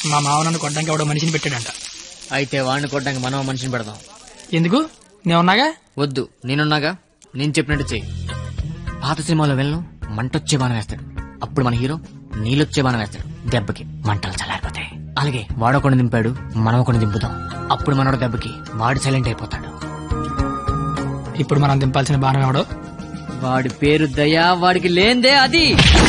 మా మావ నన్ను కొట్టడానికి ఎవడో మనిషిని పెట్టాడంట అయితే వాడిని కొట్టడానికి మనం మనిషిని పెడదాం ఎందుకు నేను ఉన్నాగా వద్దు నేనున్నాగా నేను చెప్పినట్టు చెయ్యి పాత సినిమాలో వెళ్ళను మంటొచ్చే బాణం వేస్తాడు అప్పుడు మన హీరో నీళ్ళొచ్చే బాణం వేస్తాడు దెబ్బకి మంటలు చల్లారిపోతాయి అలాగే వాడొకడిని దింపాడు మనం ఒకడిని దింపుదాం అప్పుడు మనోడు దెబ్బకి వాడు సైలెంట్ అయిపోతాడు ఇప్పుడు మనం దింపాల్సిన బాణం ఎవడో వాడి పేరు దయా వాడికి లేందే అది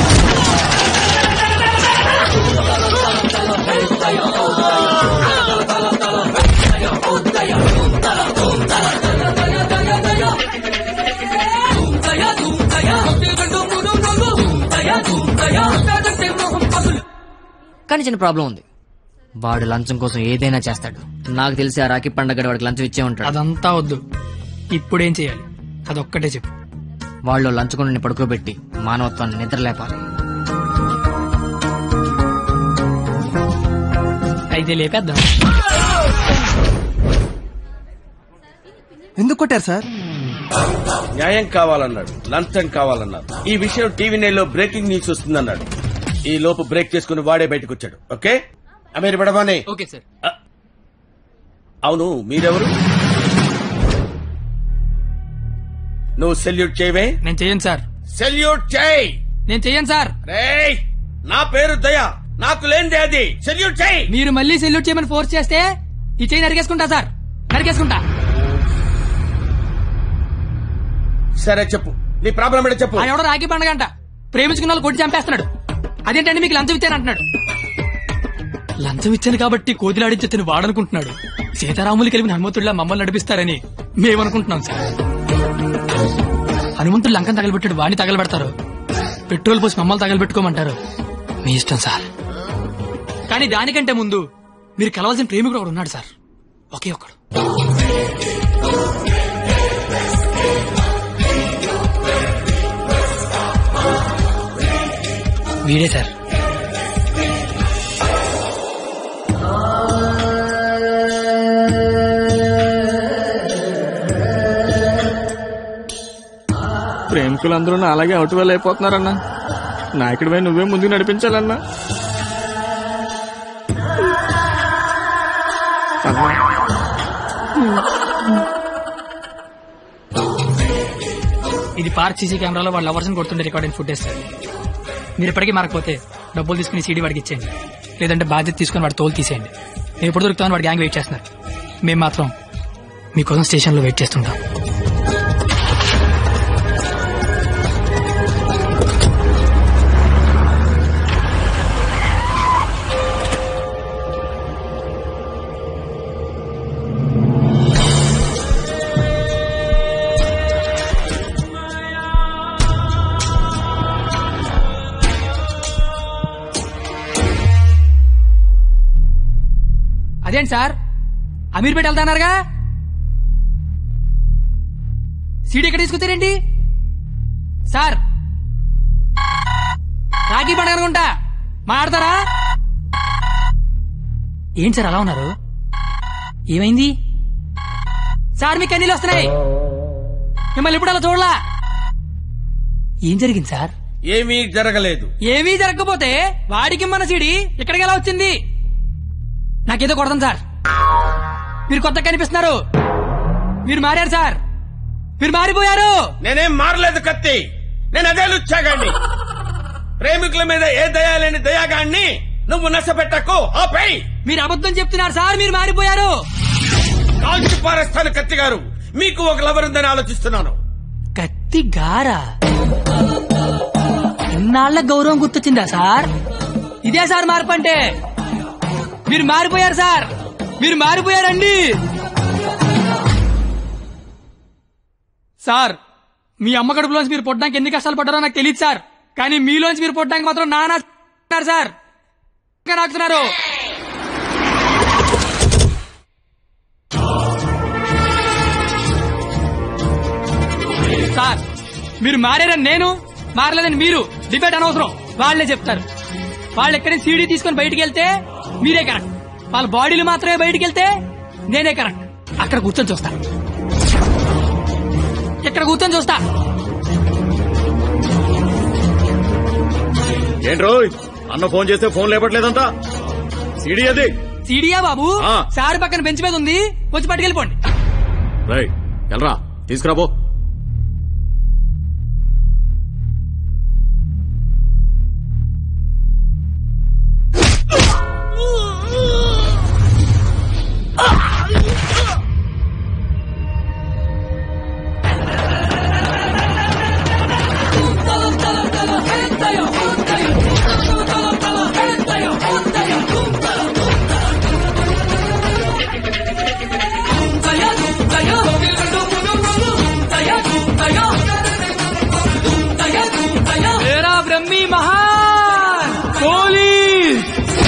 కానీ చిన్న ప్రాబ్లం ఉంది వాడు లంచం కోసం ఏదైనా చేస్తాడు నాకు తెలిసి ఆ రాఖీ పండగ వాడికి లంచం ఇచ్చే ఉంటాడు అదంతా వద్దు ఇప్పుడేం చేయాలి అదొక్కటే చెప్పు వాళ్ళు లంచుకొని పడుకోబెట్టి మానవత్వాన్ని నిద్ర లేపాలి అయితే లేపేద్దాం ఎందుకు కొట్టారు సార్ న్యాయం కావాలన్నాడు లంచం కావాలన్నాడు ఈ విషయం టీవీ నైన్ లో బ్రేకింగ్ న్యూస్ వస్తుందన్నాడు ఈ లోపు బ్రేక్ చేసుకుని వాడే బయటకు వచ్చాడు ఓకే అమీర్ బడమానే ఓకే సార్ అవును మీరెవరు నువ్వు సెల్యూట్ చేయవే నేను చెయ్యను సార్ సెల్యూట్ చేయి నేను చెయ్యను సార్ రేయ్ నా పేరు దయ నాకు లేనిదే అది సెల్యూట్ చేయి మీరు మళ్ళీ సెల్యూట్ చేయమని ఫోర్స్ చేస్తే ఈ చెయ్యి నరికేసుకుంటా సార్ నరికేసుకుంటా సరే చెప్పు నీ ప్రాబ్లం ఏంటో చెప్పు ఆ ఎవడో రాఖీ పండగ అంట ప్రేమించుకున్న వాళ్ళు కొట్టి చంపేస్తున్నాడు అదేంటంటే మీకు లంచం ఇచ్చాను అంటున్నాడు లంచం ఇచ్చాను కాబట్టి కోతిలాడించి తిని వాడనుకుంటున్నాడు సీతారాములు కలిపిన హనుమంతుడిలా మమ్మల్ని నడిపిస్తారని మేమనుకుంటున్నాం సార్ హనుమంతుడు లంకం తగలబెట్టాడు వాడిని తగలబెడతారు పెట్రోల్ పోసి మమ్మల్ని తగలబెట్టుకోమంటారు మీ ఇష్టం సార్ కానీ దానికంటే ముందు మీరు కలవాల్సిన ప్రేమికుడు ఒకడు ఉన్నాడు సార్ ఒకే ఒకడు వీడే సార్ ప్రేమికులందరూ నా అలాగే అవుట్ వెళ్ళి అయిపోతున్నారన్నా నాయకుడిపై నువ్వే ముందుకు నడిపించాలన్నా అన్నా ఇది పార్క్ సీసీ కెమెరాలో వాళ్ళ లవర్స్ కొడుతుండే రికార్డింగ్ ఫుటేజ్ సార్ మీరు ఇప్పటికీ మారకపోతే డబ్బులు తీసుకుని సీడీ వాడికి ఇచ్చేయండి లేదంటే బాధ్యత తీసుకుని వాడి తోలు తీసేయండి నేను ఎప్పుడు దొరుకుతామని వాడి గ్యాంగ్ వెయిట్ చేస్తున్నారు మేము మాత్రం మీకోసం స్టేషన్లో వెయిట్ చేస్తుంటాం అదేంటి సార్ అమీర్పేట వెళ్తానారుగా సీడీ ఎక్కడ తీసుకొచ్చారేంటి సార్ రాఖీ పండుగ అనుకుంటా మాట్లాడతారా ఏంటి సార్ అలా ఉన్నారు ఏమైంది సార్ మీకు కన్నీళ్ళు వస్తున్నాయి మిమ్మల్ని ఇప్పుడు అలా చూడలా ఏం జరిగింది సార్ ఏమీ జరగలేదు ఏమీ జరగకపోతే వాడికి మన సిడి ఇక్కడికి ఎలా వచ్చింది నాకేదో కొడదాం సార్ మీరు కొత్త కనిపిస్తున్నారు మీరు మారారు సార్ మీరు మారిపోయారు నేనేం మారలేదు కత్తి నేను అదే లుచ్చాగాన్ని ప్రేమికుల మీద ఏ దయా లేని దయాగాన్ని నువ్వు నష్టపెట్టకు ఆపై మీరు అబద్ధం చెప్తున్నారు సార్ మీరు మారిపోయారు కాల్చి పారేస్తాను కత్తి గారు మీకు ఒక లవర్ ఉందని ఆలోచిస్తున్నాను కత్తి గారా ఇన్నాళ్ల గౌరవం గుర్తొచ్చిందా సార్ ఇదే సార్ మార్పు అంటే మీరు మారిపోయారు సార్ మీరు మారిపోయారండి సార్ మీ అమ్మ కడుపులోంచి మీరు పుట్టడానికి ఎన్ని కష్టాలు పడ్డారో నాకు తెలియదు సార్ కానీ మీలోంచి మీరు పుట్టడానికి మాత్రం నానా సార్ నాకుతున్నారు సార్ మీరు మారారని నేను మారలేదని మీరు డిబేట్ అనవసరం వాళ్ళే చెప్తారు వాళ్ళు ఎక్కడి సీడీ తీసుకొని బయటికి వెళ్తే మీరే కరెక్ట్ వాళ్ళ బాడీలు మాత్రమే బయటికి వెళ్తే నేనే కరెక్ట్ అక్కడ కూర్చొని చూస్తా ఇక్కడ కూర్చొని చూస్తా ఏంట్రోయ్ అన్న ఫోన్ చేస్తే ఫోన్ లేపట్లేదంతా సీడీ అది సీడియా బాబు ఆ. సార్ పక్కన బెంచ్ మీద ఉంది వచ్చి పట్టుకెళ్ళిపోండి రై ఎల్రా తీసుకురాబో मेरा ब्रह्मी महान పోలీస్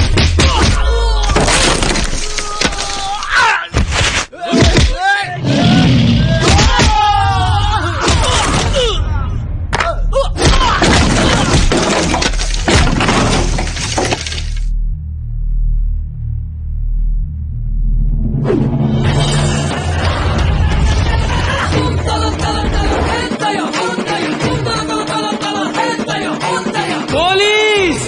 పోలీస్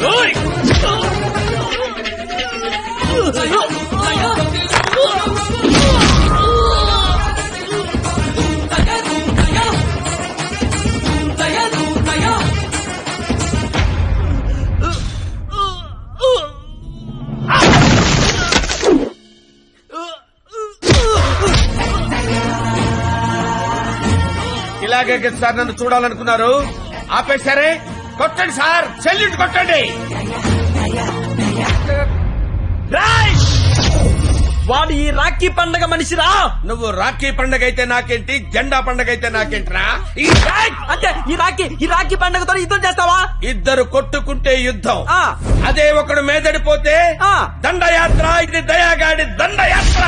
ఇలాగే కదా సార్ నన్ను చూడాలనుకున్నారు ఆపేశారే కొట్టండి సార్ సెల్యూట్ కొట్టండి రైట్! వాడు ఈ రాఖీ పండగ మనిషిరా నువ్వు రాఖీ పండగ అయితే నాకేంటి జెండా పండగ అయితే నాకేంట్రా ఈ రైట్! అంటే ఈ రాఖీ ఈ రాఖీ పండగతో యుద్ధం చేస్తావా ఇద్దరు కొట్టుకుంటే యుద్ధం ఆ. అదే ఒకడు మేదడిపోతే ఆ. దండయాత్ర ఇది దయాగాడి దండయాత్ర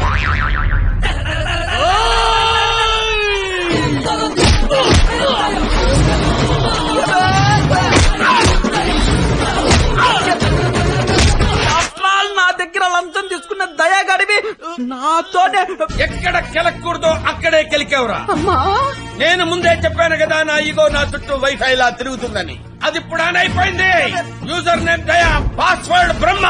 After all, నా దగ్గర లంచం తీసుకున్న దయాగడివి నాతోనే ఎక్కడ కెలకూడదో అక్కడే కెలికేవరా నేను ముందే చెప్పాను కదా నా ఈగో నా చుట్టూ వైఫై లా తిరుగుతుందని అది ఇప్పుడు ఆన్ అయిపోయింది user name Daya password Brahma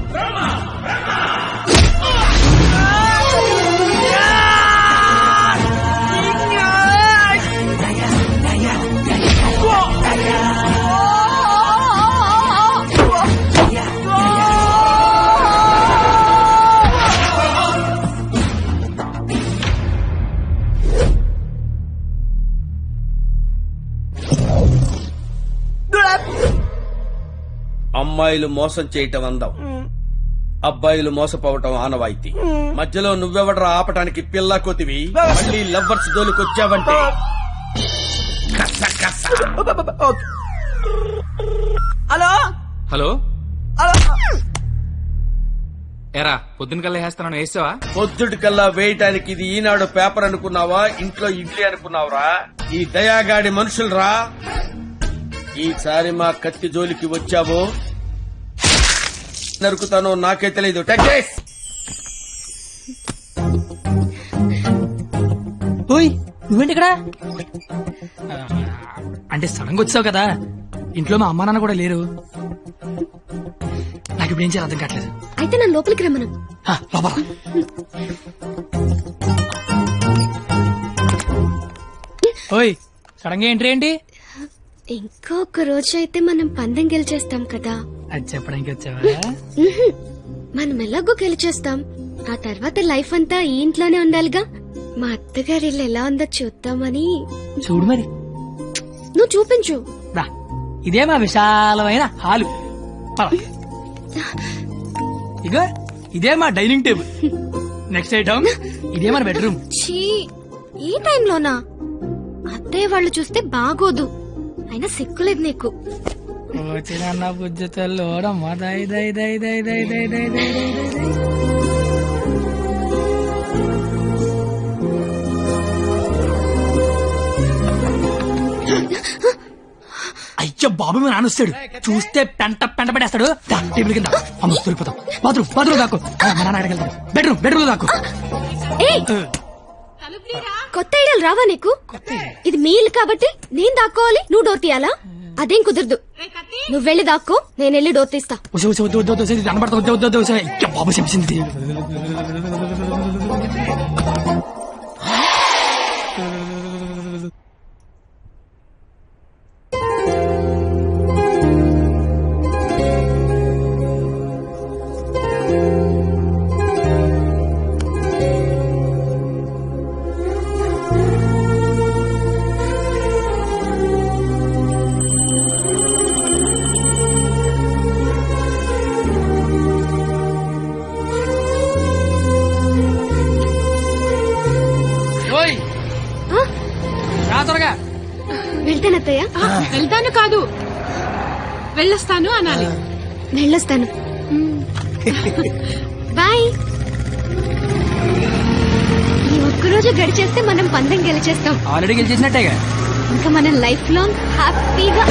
అమ్మాయిలు మోసం చేయటం అందం అబ్బాయిలు మోసపోవటం ఆనవాయితీ మధ్యలో నువ్వెవడరా ఆపటానికి పిల్ల కొతివి మళ్ళీ లవ్వర్స్ దోలికొచ్చావంటే కస కస. హలో హలో హలో ఎరా పొద్దున కల్లా వేస్తాను వేసావా పొద్దుటి కల్లా వేయటానికి ఇది ఈనాడు పేపర్ అనుకున్నావా ఇంట్లో ఇడ్లీ అనుకున్నావురా ఈ దయాగాడి మనుషులరా ఈసారి మా కత్తి జోలికి వచ్చావో నరుకుతానో నాకే తెలీదు టెక్కేస్ ఓయ్ నువ్వేంటి ఇక్కడ అంటే సడన్ గా వచ్చావు కదా ఇంట్లో మా అమ్మా నాన్న కూడా లేరు నాకు ఇప్పుడు ఏం చేయాలి అర్థం కావట్లేదు అయితే నన్ను లోపలికి రమ్మను ఆ, లోపల ఓయ్ సడన్ గా ఎంట్రీ ఏంటి ఇంకొక రోజు అయితే మనం పందెం గెలిచేస్తాం కదా అది చెప్పడానికి వచ్చావా ఉహుం. మనం ఎలాగో గెలిచేస్తాం ఆ తర్వాత లైఫ్ అంతా ఈ ఇంట్లోనే ఉండాలిగా మా అత్తగారి ఇల్లు ఎలా ఉందో చూద్దామని చూడు మరి నువ్వు చూపించు రా ఇదే మా విశాలమైన హాలు పద. ఇగో ఇదే మా డైనింగ్ టేబుల్ నెక్స్ట్ ఐటమ్ ఇదే మన బెడ్రూమ్ ఛీ ఈ టైంలోనా అత్తయ్య వాళ్ళు చూస్తే బాగోదు అయినా సిగ్గులేదు నీకు వచ్చిన బుజ్జి తల్లోడమ్మ దై దై దై దై దై దై దై దై దై దై దై. అయ్యో బాబు మీ నాన్న వస్తాడు చూస్తే పెంట పెంట పెట్టేస్తాడు దా, టేబుల్ కింద అమ్మ దొరికిపోతాం బాత్రూమ్ బాత్రూమ్ దాకు ఆ, మా నాన్న అడగలుగుతాడు బెడ్రూమ్ బెడ్రూమ్ దాకు ఏయ్ కొత్త ఐడియాలు రావా నీకు ఇది మీ ఇల్లు కాబట్టి నేను దాక్కోవాలి నువ్వు డోర్ తీయాలా అదేం కుదరదు నువ్వు వెళ్ళి దాక్కో నేను వెళ్ళి డోర్ తీస్తా ఉసే ఉసే వద్దు వద్దు వద్దు ఉసే కనబడతా వద్దు వద్దు వద్దు ఉసే అయ్య బాబు చెప్పింది ఓయ్ ఆ? రా త్వరగా వెళ్తానత్తయ్య వెళ్తాను కాదు వెళ్ళొస్తాను అనాలి వెళ్ళొస్తాను బాయ్ ఈ ఒక్కరోజు గడిచేస్తే మనం పందెం గెలిచేస్తాం ఆల్రెడీ గెలిచేసినట్టేగా ఇంకా మనం లైఫ్ లాంగ్ హ్యాపీగా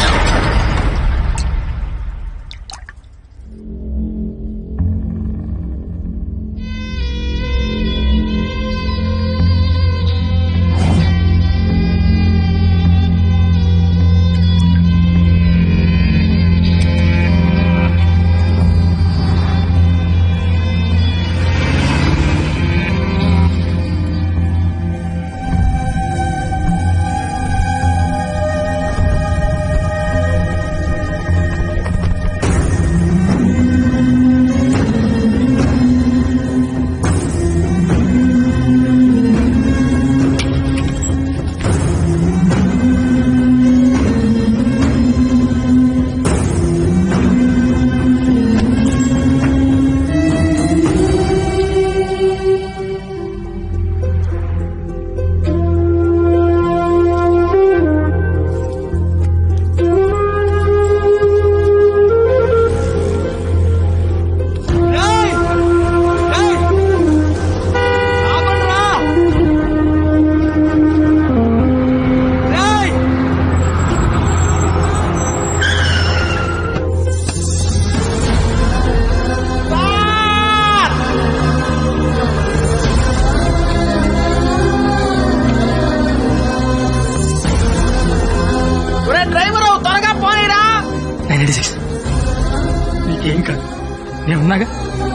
డ్రైవర్ త్వరగా పోయిరా నైన్ ఎయిటీ సిక్స్ నీకేం కాదు నేను ఉన్నాగా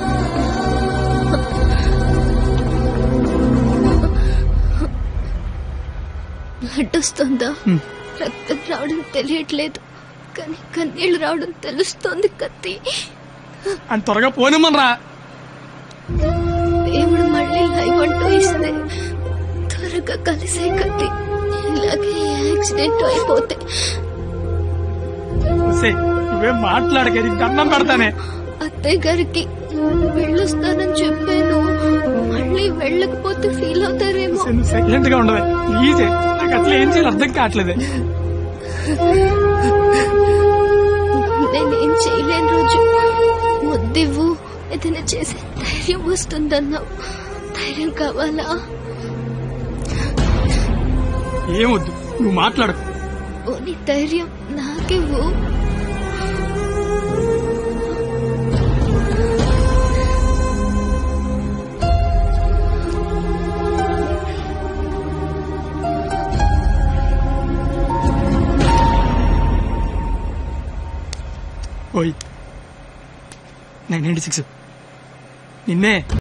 అడ్డొస్తుందా హ్మ్. రక్తం రావడం తెలియట్లేదు కానీ కన్నీళ్లు రావడం తెలుస్తోంది కత్తి అని త్వరగా పోనిమ్మనరా దేవుడు మళ్ళీ లైవ్ అంటూ ఇస్తే త్వరగా కలిసే కత్తి ఇలాగే యాక్సిడెంట్ అయిపోతే ఉసే నువ్వేం మాట్లాడక దండం పెడతానే అత్తయ్య గారికి వెళ్ళొస్తానని చెప్పాను మళ్ళీ వెళ్ళకపోతే ఫీల్ అవుతారేమో ఉసే, నువ్వు సైలెంట్ గా ఉండవే ప్లీజ్ నాకు అసలు ఏం చేయాలి అర్థం కావట్లేదే నేనేం చేయలేని రోజు ముద్దివ్వు ఏదైనా చేసే ధైర్యం వస్తుందన్నావు ధైర్యం కావాలా ఏమొద్దు నువ్వు మాట్లాడు పోనీ ధైర్యం నాకివ్వు ఓయ్ నైన్ ఎయిటీ సిక్స్ నిన్నే